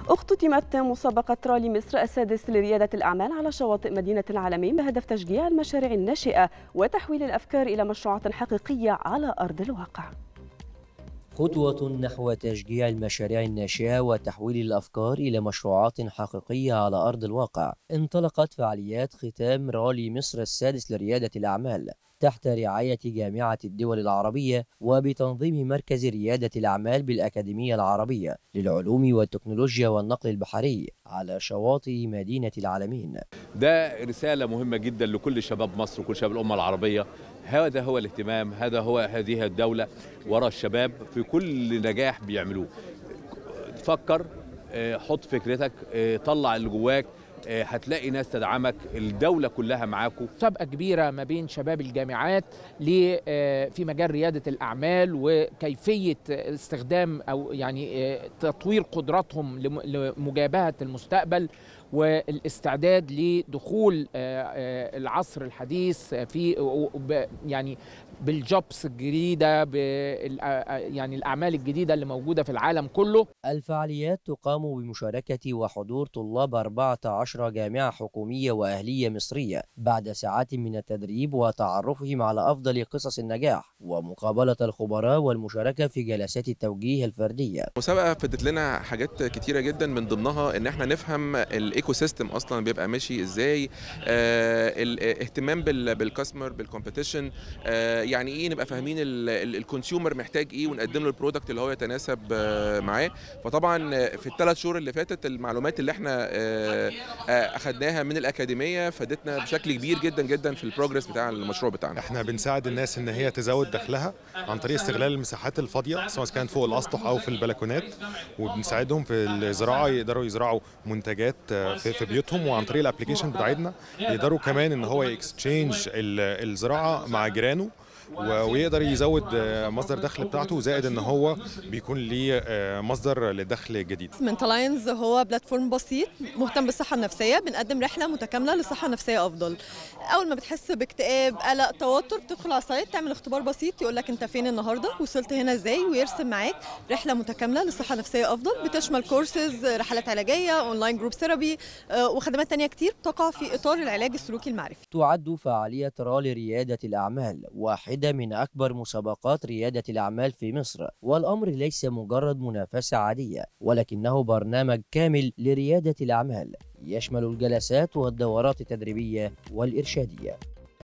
اختتمت مسابقة رالي مصر السادس لريادة الأعمال على شواطئ مدينة العالمين بهدف تشجيع المشاريع الناشئة وتحويل الأفكار إلى مشروعات حقيقية على أرض الواقع خطوة نحو تشجيع المشاريع الناشئة وتحويل الأفكار إلى مشروعات حقيقية على أرض الواقع انطلقت فعاليات ختام رالي مصر السادس لريادة الأعمال تحت رعاية جامعة الدول العربية وبتنظيم مركز ريادة الأعمال بالأكاديمية العربية للعلوم والتكنولوجيا والنقل البحري على شواطئ مدينة العالمين ده رسالة مهمة جدا لكل شباب مصر وكل شباب الأمة العربية هذا هو الاهتمام هذا هو هذه الدولة وراء الشباب في كل نجاح بيعملوه فكر حط فكرتك طلع اللي جواك هتلاقي ناس تدعمك الدولة كلها معاكم مسابقة كبيرة ما بين شباب الجامعات في مجال ريادة الأعمال وكيفية استخدام أو يعني تطوير قدراتهم لمجابهة المستقبل والاستعداد لدخول العصر الحديث في يعني بالجوبس الجديده يعني الاعمال الجديده اللي موجوده في العالم كله الفعاليات تقام بمشاركه وحضور طلاب 14 جامعه حكوميه واهليه مصريه بعد ساعات من التدريب وتعرفهم على افضل قصص النجاح ومقابله الخبراء والمشاركه في جلسات التوجيه الفرديه المسابقه فادت لنا حاجات كتيره جدا من ضمنها ان احنا نفهم الايكو سيستم اصلا بيبقى ماشي ازاي آه الاهتمام بالكاستمر بالكومبيتيشن آه يعني ايه نبقى فاهمين الكونسيومر محتاج ايه ونقدم له البرودكت اللي هو يتناسب آه معاه فطبعا في الثلاث شهور اللي فاتت المعلومات اللي احنا اخدناها من الاكاديميه فادتنا بشكل كبير جدا جدا في البروجرس بتاع المشروع بتاعنا احنا بنساعد الناس ان هي تزود دخلها عن طريق استغلال المساحات الفاضيه سواء كانت فوق الاسطح او في البلكونات وبنساعدهم في الزراعه يقدروا يزرعوا منتجات في, في بيوتهم وعن طريق الابلكيشن بتاعتنا يقدروا كمان ان هو يكستشينج الزراعه مع جيرانه ويقدر يزود مصدر دخل بتاعته زائد ان هو بيكون ليه مصدر لدخل جديد منتال لاينز هو بلاتفورم بسيط مهتم بالصحه النفسيه بنقدم رحله متكامله للصحه النفسيه افضل اول ما بتحس باكتئاب قلق توتر بتدخل على السايت تعمل اختبار بسيط يقول لك انت فين النهارده وصلت هنا ازاي ويرسم معاك رحله متكامله للصحه النفسيه افضل بتشمل كورسز رحلات علاجيه اونلاين جروب ثيرابي وخدمات تانية كتير تقع في اطار العلاج السلوكي المعرفي تعد فعاليه رالي رياده الاعمال واحد واحدة من أكبر مسابقات ريادة الأعمال في مصر والأمر ليس مجرد منافسة عادية ولكنه برنامج كامل لريادة الأعمال يشمل الجلسات والدورات التدريبية والإرشادية